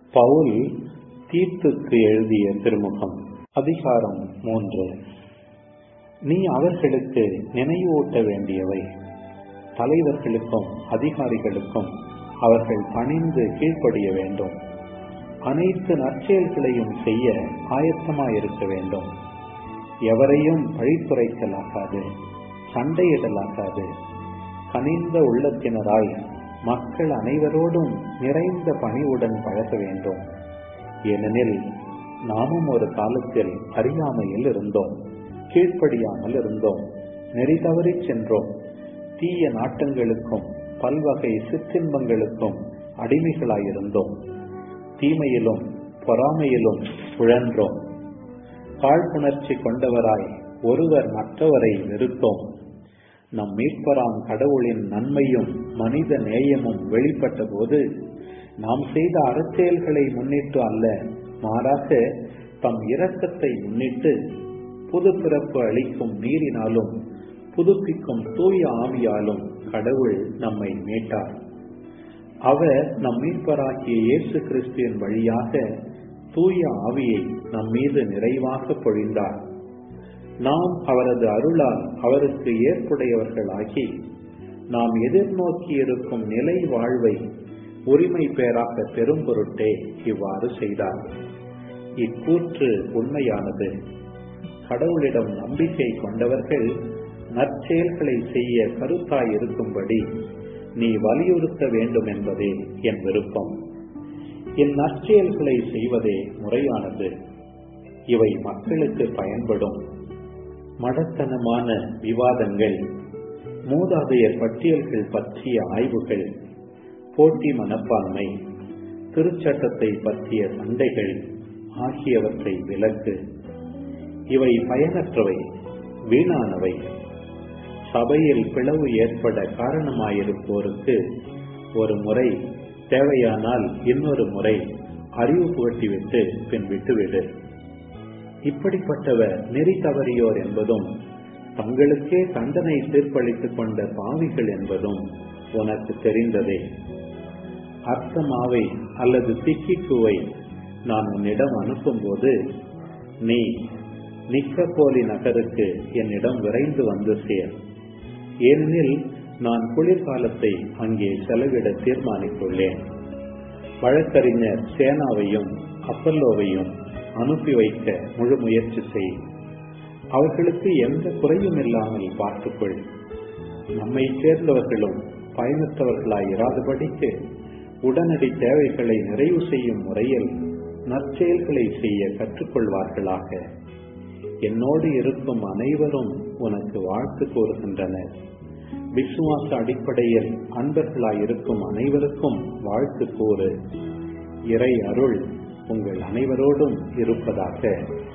பவுல் தீத்துக்கு எழுதிய திருமுகம் அதிகாரம் மூன்று நீ அவர்களுக்கு நினைவூட்ட வேண்டியவை தலைவர்களுக்கும் அதிகாரிகளுக்கும் அவர்கள் பணிந்து கீழ்ப்படிய வேண்டும் அனைத்து நற்செயல்களையும் செய்ய ஆயத்தமாயிருக்க வேண்டும் எவரையும் பழித்துரைக்கலாகாது சண்டையிடலாகாது கனிந்த உள்ளத்தினராய் மக்கள் அனைவரோடும் நிறைந்த பணிவுடன் பழக வேண்டும் ஏனெனில் நாமும் ஒரு காலத்தில் அறியாமையில் இருந்தோம் கீழ்ப்படியாமல் இருந்தோம் நெறி தவறி சென்றோம் தீய நாட்டங்களுக்கும் பல்வகை சிற்றின்பங்களுக்கும் அடிமைகளாயிருந்தோம் தீமையிலும் பொறாமையிலும் உழன்றோம் காழ்ப்புணர்ச்சி கொண்டவராய் ஒருவர் மற்றவரை வெறுத்தோம் நம் மீட்பராம் கடவுளின் நன்மையும் மனித நேயமும் வெளிப்பட்ட போது நாம் செய்த அறச்செயல்களை முன்னிட்டு அல்ல மாறாக தம் இரக்கத்தை முன்னிட்டு புது பிறப்பு அளிக்கும் நீரினாலும் புதுப்பிக்கும் தூய ஆவியாலும் கடவுள் நம்மை மீட்டார் அவர் நம் மீட்பராகிய இயேசு கிறிஸ்துவின் வழியாக தூய ஆவியை நம் மீது நிறைவாக பொழிந்தார் நாம் அவரது அருளால் அவருக்கு ஏற்புடையவர்களாகி நாம் எதிர்நோக்கி இருக்கும் நிலை வாழ்வை உரிமை பேராக பெரும் பொருட்டே இவ்வாறு செய்தார் இக்கூற்று உண்மையானது கடவுளிடம் நம்பிக்கை கொண்டவர்கள் நற்செயல்களை செய்ய கருத்தாய் இருக்கும்படி நீ வலியுறுத்த வேண்டும் என்பதே என் விருப்பம் இந்நற்செயல்களை செய்வதே முறையானது இவை மக்களுக்கு பயன்படும் மடத்தனமான விவாதங்கள் மூதாதையர் பட்டியல்கள் பற்றிய ஆய்வுகள் போட்டி மனப்பான்மை திருச்சட்டத்தை பற்றிய சண்டைகள் ஆகியவற்றை விலக்கு இவை பயனற்றவை வீணானவை சபையில் பிளவு ஏற்பட காரணமாயிருப்போருக்கு ஒரு முறை தேவையானால் இன்னொரு முறை அறிவு புகட்டிவிட்டு பின் விட்டுவிடு இப்படிப்பட்டவர் நெறி தவறியோர் என்பதும் தங்களுக்கே தண்டனை தீர்ப்பளித்துக் கொண்ட பாவிகள் என்பதும் உனக்கு தெரிந்ததே அர்த்தமாவை அல்லது திக்கிக்குவை நான் உன்னிடம் அனுப்பும்போது நீ நிக்கப்போலி நகருக்கு என்னிடம் விரைந்து வந்து சேர் ஏனெனில் நான் குளிர்காலத்தை அங்கே செலவிட தீர்மானித்துள்ளேன் வழக்கறிஞர் சேனாவையும் அப்பல்லோவையும் அனுப்பி வைக்க முழு முயற்சி செய் அவர்களுக்கு எந்த குறையும் இல்லாமல் பார்த்துக்கொள் நம்மை சேர்ந்தவர்களும் பயனற்றவர்களாய் இராதபடிக்கு உடனடி தேவைகளை நிறைவு செய்யும் முறையில் நற்செயல்களை செய்ய கற்றுக்கொள்வார்களாக என்னோடு இருக்கும் அனைவரும் உனக்கு வாழ்த்து கூறுகின்றனர் விசுவாச அடிப்படையில் அன்பர்களாய் இருக்கும் அனைவருக்கும் வாழ்த்து கூறு இறை அருள் உங்கள் அனைவரோடும் இருப்பதாக